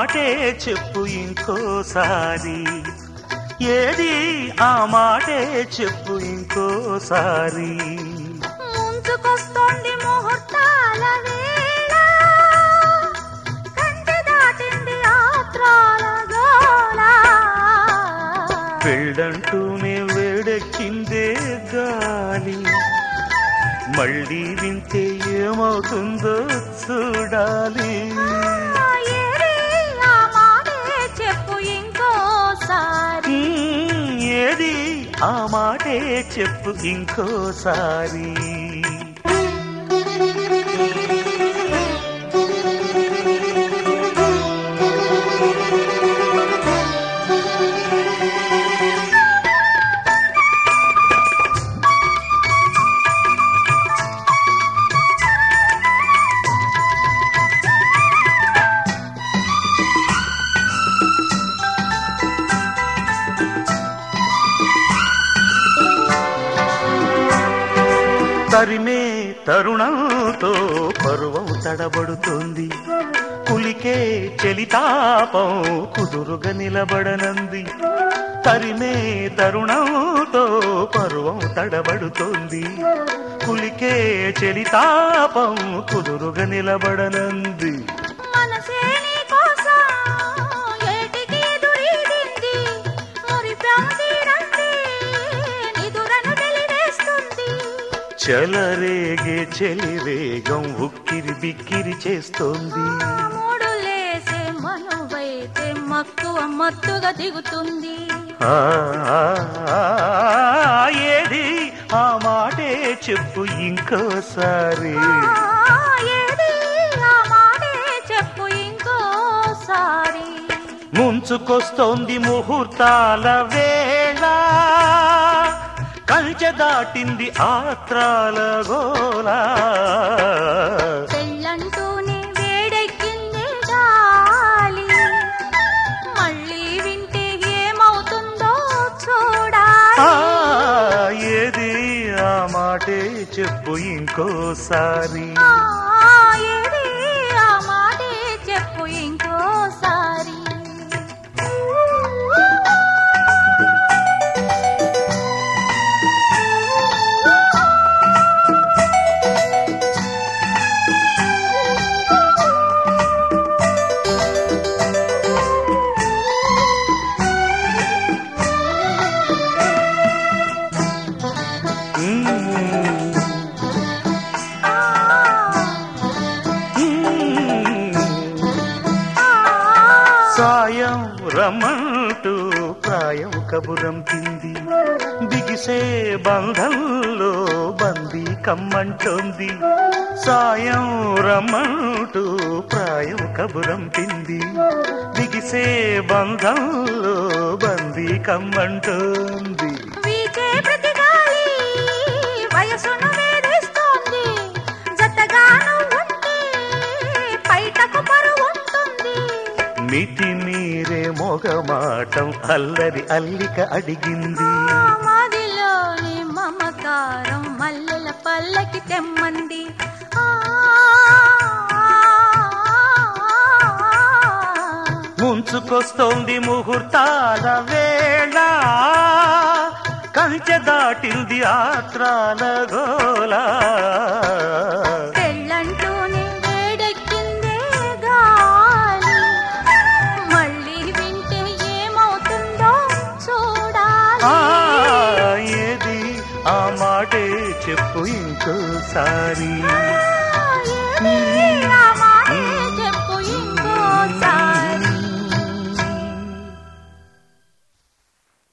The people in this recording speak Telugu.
మాటే చెప్పు ఇంకోసారి ఏది ఆ మాటే చెప్పు ఇంకోసారి ముంచుకొస్తోంది ముహూర్తాల వేళ కంటి దాటింది ఆత్రాల గోల పెళ్ళంటూనే వేడెక్కిందే గాలి మళ్ళీ వింటే ఏమవుతుందో చూడాలి ఏరి ఆ మాటే చెప్పు ఇంకోసారి హ్మ్, ఏది ఆ మాటే చెప్పు ఇంకోసారి తరిమే తరుణంతో పరువం తడబడుతోంది పులికే చెలితాపం కుదురుగా నిలబడనంది తరిమే తరుణంతో పరువం తడబడుతోంది పులికే చెలితాపం కుదురుగా నిలబడనంది మనసే నీ కోసం ఏటికి ఎదురీదింది మురిపాం తీరంది నిదురను తెలివేస్తుంది చెలరేగే చెలివేగం ఉక్కిరి బిక్కిరి చేస్తోంది మూడులేసే మనువైతే మక్కువ మత్తుగా దిగుతుంది ఆ, ఆ, ఆ, ఏది ఆ మాటే చెప్పు ఇంకోసారి ఆ, ఏది ఆ మాటే చెప్పు ఇంకోసారి ముంచుకొస్తోంది ముహూర్తాల వేళ కంచె దాటింది ఆత్రాల గోలా పెళ్ళంటూనే వేడెక్కింది గాలి మళ్ళీ వింటే ఏమవుతుందో ఆ, చూడాలి ఏది ఆ మాటే చెప్పు ఇంకోసారి ఆ, ఏది ఆ మాటే చెప్పు ఇంకోసారి మ్మ్. ఆ, మ్మ్. ఆ, సాయం రమ్మంటూ ప్రాయం కబురంపింది బిగిసే బంధంలో బందీ కమ్మంటోంది సాయం రమ్మంటూ ప్రాయం కబురంపింది బిగిసే బంధంలో బందీ కమ్మంటోంది వీచే ప్రతి గాలి వయసును వేధిస్తోంది జతగాను ఉంటే బయటకు పరువుంటుంది మితి మీరే మొగమాటం అల్లరి అల్లిక అడిగింది ఆ మదిలోని మమకారం మల్లెల పల్లకి తెమ్మంది ఆ, ముంచుకొస్తోంది ముహూర్తాల వేళ కంచె దాటింది ఆత్రాల గోలా పెళ్ళంటూనే వేడెక్కిందే గాలి మళ్ళీ వింటే ఏమవుతుందో ఆ, చూడాలి ఏది ఆ మాటే చెప్పు ఇంకోసారి ఆ, ఏది